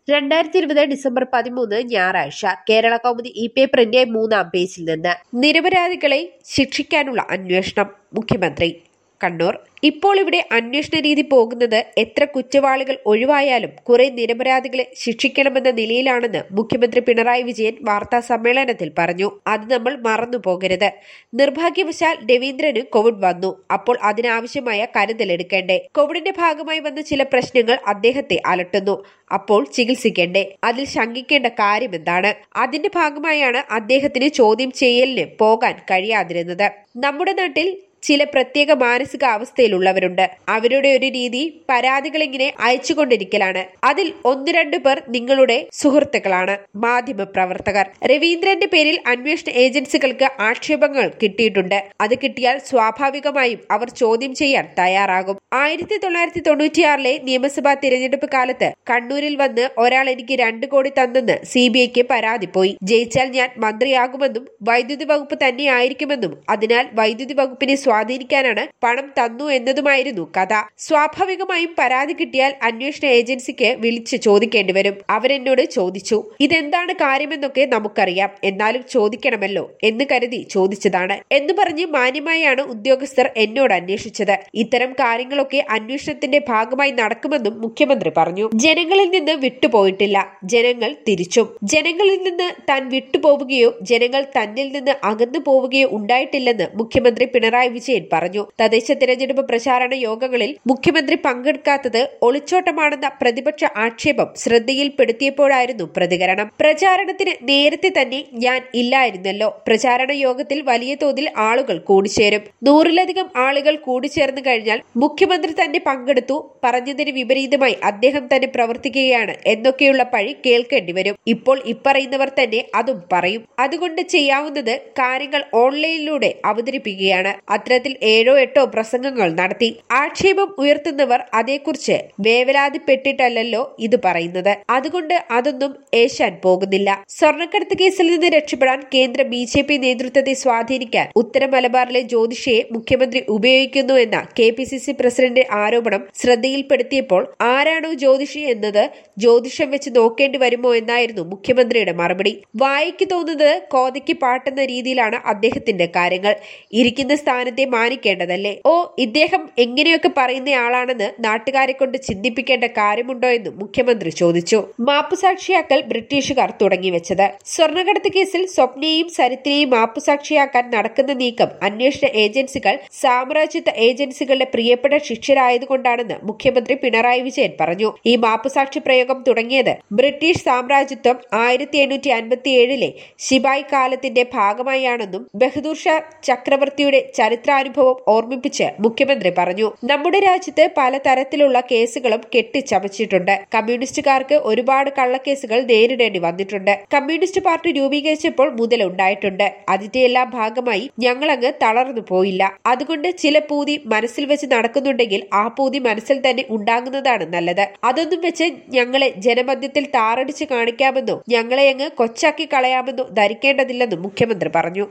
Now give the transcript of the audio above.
രണ്ടായിരത്തി ഇരുപത് ഡിസംബർ പതിമൂന്ന് ഞായറാഴ്ച കേരള കൗമുദി ഇ പേപ്പറിന്റെ മൂന്നാം പേജിൽ നിന്ന് നിരപരാധികളെ ശിക്ഷിക്കാനുള്ള അന്വേഷണം മുഖ്യമന്ത്രി കണ്ണൂർ ഇപ്പോൾ ഇവിടെ അന്വേഷണ രീതി പോകുന്നത് എത്ര കുറ്റവാളികൾ ഒഴിവായാലും കുറെ നിരപരാധികളെ ശിക്ഷിക്കണമെന്ന നിലയിലാണെന്ന് മുഖ്യമന്ത്രി പിണറായി വിജയൻ വാർത്താ സമ്മേളനത്തിൽ പറഞ്ഞു അത് നമ്മൾ മറന്നു പോകരുത് നിർഭാഗ്യവശാൽ രവീന്ദ്രന് കോവിഡ് വന്നു അപ്പോൾ അതിനാവശ്യമായ കരുതലെടുക്കേണ്ടേ കോവിഡിന്റെ ഭാഗമായി വന്ന ചില പ്രശ്നങ്ങൾ അദ്ദേഹത്തെ അലട്ടുന്നു അപ്പോൾ ചികിത്സിക്കേണ്ടേ അതിൽ ശങ്കിക്കേണ്ട കാര്യം എന്താണ് അതിന്റെ ഭാഗമായാണ് അദ്ദേഹത്തിന് ചോദ്യം ചെയ്യലിന് പോകാൻ കഴിയാതിരുന്നത് നമ്മുടെ നാട്ടിൽ ചില പ്രത്യേക മാനസിക അവസ്ഥയിലുള്ളവരുണ്ട് അവരുടെ ഒരു രീതി പരാതികൾ ഇങ്ങനെ അയച്ചുകൊണ്ടിരിക്കലാണ് അതിൽ ഒന്ന് രണ്ടു പേർ നിങ്ങളുടെ സുഹൃത്തുക്കളാണ് മാധ്യമ പ്രവർത്തകർ രവീന്ദ്രന്റെ പേരിൽ അന്വേഷണ ഏജൻസികൾക്ക് ആക്ഷേപങ്ങൾ കിട്ടിയിട്ടുണ്ട് അത് കിട്ടിയാൽ സ്വാഭാവികമായും അവർ ചോദ്യം ചെയ്യാൻ തയ്യാറാകും ആയിരത്തി തൊള്ളായിരത്തി തൊണ്ണൂറ്റിയാറിലെ നിയമസഭാ തിരഞ്ഞെടുപ്പ് കാലത്ത് കണ്ണൂരിൽ വന്ന് ഒരാൾ എനിക്ക് രണ്ടു കോടി തന്നെന്ന് സി ബി ഐക്ക് പരാതി പോയി ജയിച്ചാൽ ഞാൻ മന്ത്രിയാകുമെന്നും വൈദ്യുതി വകുപ്പ് തന്നെയായിരിക്കുമെന്നും അതിനാൽ വൈദ്യുതി വകുപ്പിനെ സ്വാധീനിക്കാനാണ് പണം തന്നു എന്നതുമായിരുന്നു കഥ സ്വാഭാവികമായും പരാതി കിട്ടിയാൽ അന്വേഷണ ഏജൻസിക്ക് വിളിച്ച് ചോദിക്കേണ്ടി വരും അവരെന്നോട് ചോദിച്ചു ഇതെന്താണ് കാര്യമെന്നൊക്കെ നമുക്കറിയാം എന്നാലും ചോദിക്കണമല്ലോ എന്ന് കരുതി ചോദിച്ചതാണ് എന്ന് പറഞ്ഞ് മാന്യമായാണ് ഉദ്യോഗസ്ഥർ എന്നോട് അന്വേഷിച്ചത് ഇത്തരം കാര്യങ്ങളൊക്കെ അന്വേഷണത്തിന്റെ ഭാഗമായി നടക്കുമെന്നും മുഖ്യമന്ത്രി പറഞ്ഞു ജനങ്ങളിൽ നിന്ന് വിട്ടുപോയിട്ടില്ല ജനങ്ങൾ തിരിച്ചും ജനങ്ങളിൽ നിന്ന് താൻ വിട്ടുപോവുകയോ ജനങ്ങൾ തന്നിൽ നിന്ന് അകന്നു പോവുകയോ ഉണ്ടായിട്ടില്ലെന്ന് മുഖ്യമന്ത്രി പിണറായി വിജയൻ പറഞ്ഞു തദ്ദേശ തിരഞ്ഞെടുപ്പ് പ്രചാരണ യോഗങ്ങളിൽ മുഖ്യമന്ത്രി പങ്കെടുക്കാത്തത് ഒളിച്ചോട്ടമാണെന്ന പ്രതിപക്ഷ ആക്ഷേപം ശ്രദ്ധയിൽപ്പെടുത്തിയപ്പോഴായിരുന്നു പ്രതികരണം പ്രചാരണത്തിന് നേരത്തെ തന്നെ ഞാൻ ഇല്ലായിരുന്നല്ലോ പ്രചാരണ യോഗത്തിൽ വലിയ തോതിൽ ആളുകൾ കൂടിച്ചേരും നൂറിലധികം ആളുകൾ കൂടിച്ചേർന്നു കഴിഞ്ഞാൽ മുഖ്യമന്ത്രി തന്നെ പങ്കെടുത്തു പറഞ്ഞതിന് വിപരീതമായി അദ്ദേഹം തന്നെ പ്രവർത്തിക്കുകയാണ് എന്നൊക്കെയുള്ള പഴി കേൾക്കേണ്ടി വരും ഇപ്പോൾ ഇപ്പറയുന്നവർ തന്നെ അതും പറയും അതുകൊണ്ട് ചെയ്യാവുന്നത് കാര്യങ്ങൾ ഓൺലൈനിലൂടെ അവതരിപ്പിക്കുകയാണ് അത്തരത്തിൽ ഏഴോ എട്ടോ പ്രസംഗങ്ങൾ നടത്തി ആക്ഷേപം ഉയർത്തുന്നവർ അതേക്കുറിച്ച് വേവലാതിപ്പെട്ടിട്ടല്ലോ ഇത് പറയുന്നത് അതുകൊണ്ട് അതൊന്നും ഏശാൻ പോകുന്നില്ല സ്വർണ്ണക്കടത്ത് കേസിൽ നിന്ന് രക്ഷപ്പെടാൻ കേന്ദ്ര ബി ജെ പി നേതൃത്വത്തെ സ്വാധീനിക്കാൻ ഉത്തര മലബാറിലെ ജ്യോതിഷയെ മുഖ്യമന്ത്രി ഉപയോഗിക്കുന്നു എന്ന K P C C president ആരോപണം ശ്രദ്ധയിൽപ്പെടുത്തിയപ്പോൾ ആരാണോ ജ്യോതിഷി എന്നത് ജ്യോതിഷം വെച്ച് നോക്കേണ്ടി വരുമോ എന്നായിരുന്നു മുഖ്യമന്ത്രിയുടെ മറുപടി വായിക്ക് തോന്നുന്നത് കോതയ്ക്ക് പാട്ടുന്ന രീതിയിലാണ് അദ്ദേഹത്തിന്റെ കാര്യങ്ങൾ ഇരിക്കുന്ന സ്ഥാനത്തെ മാനിക്കേണ്ടതല്ലേ ഓ ഇദ്ദേഹം എങ്ങനെയൊക്കെ പറയുന്നയാളാണെന്ന് നാട്ടുകാരെ കൊണ്ട് ചിന്തിപ്പിക്കേണ്ട കാര്യമുണ്ടോ എന്നും മുഖ്യമന്ത്രി ചോദിച്ചു മാപ്പുസാക്ഷിയാക്കൽ ബ്രിട്ടീഷുകാർ തുടങ്ങിവെച്ചത് സ്വർണ്ണക്കടത്ത് കേസിൽ സ്വപ്നയെയും സരിത്തിനെയും മാപ്പുസാക്ഷിയാക്കാൻ നടക്കുന്ന നീക്കം അന്വേഷണ ഏജൻസികൾ സാമ്രാജ്യത്വ ഏജൻസികളുടെ പ്രിയപ്പെട്ട ശിഷ്യരായതുകൊണ്ടാണെന്ന് മുഖ്യമന്ത്രി പിണറായി വിജയൻ പറഞ്ഞു ഈ മാപ്പുസാക്ഷി പ്രയോഗം തുടങ്ങിയത് ബ്രിട്ടീഷ് സാമ്രാജ്യത്വം ആയിരത്തി എണ്ണൂറ്റി അൻപത്തി ഏഴിലെ ശിബായ് കാലത്തിന്റെ ഭാഗമായാണെന്നും ബഹദൂർ ഷാ ചക്രവർത്തിയുടെ ചരിത്രാനുഭവം ഓർമ്മിപ്പിച്ച് മുഖ്യമന്ത്രി പറഞ്ഞു നമ്മുടെ രാജ്യത്ത് പലതരത്തിലുള്ള കേസുകളും കെട്ടിച്ചമച്ചിട്ടുണ്ട് കമ്മ്യൂണിസ്റ്റുകാർക്ക് ഒരുപാട് കള്ളക്കേസുകൾ നേരിടേണ്ടി വന്നിട്ടുണ്ട് കമ്മ്യൂണിസ്റ്റ് പാർട്ടി രൂപീകരിച്ചപ്പോൾ മുതലുണ്ടായിട്ടുണ്ട് അതിന്റെ എല്ലാ ഭാഗമായി ഞങ്ങളങ്ങ് തളർന്നു പോയില്ല അതുകൊണ്ട് ചില പൂതി മനസ്സിൽ വെച്ച് നടക്കുന്നുണ്ടെങ്കിൽ ആ പൂതി മനസ്സിൽ തന്നെ ഉണ്ടാകുന്നതാണ് നല്ലത് അതൊന്നും വെച്ച് ഞങ്ങളെ ജനമധ്യത്തിൽ താറടിച്ച് കാണിക്കാമെന്നോ ഞങ്ങളെ അങ്ങ് കൊച്ചാക്കി കളയാമെന്നോ ധരിക്കേണ്ടതില്ലെന്നും മുഖ്യമന്ത്രി പറഞ്ഞു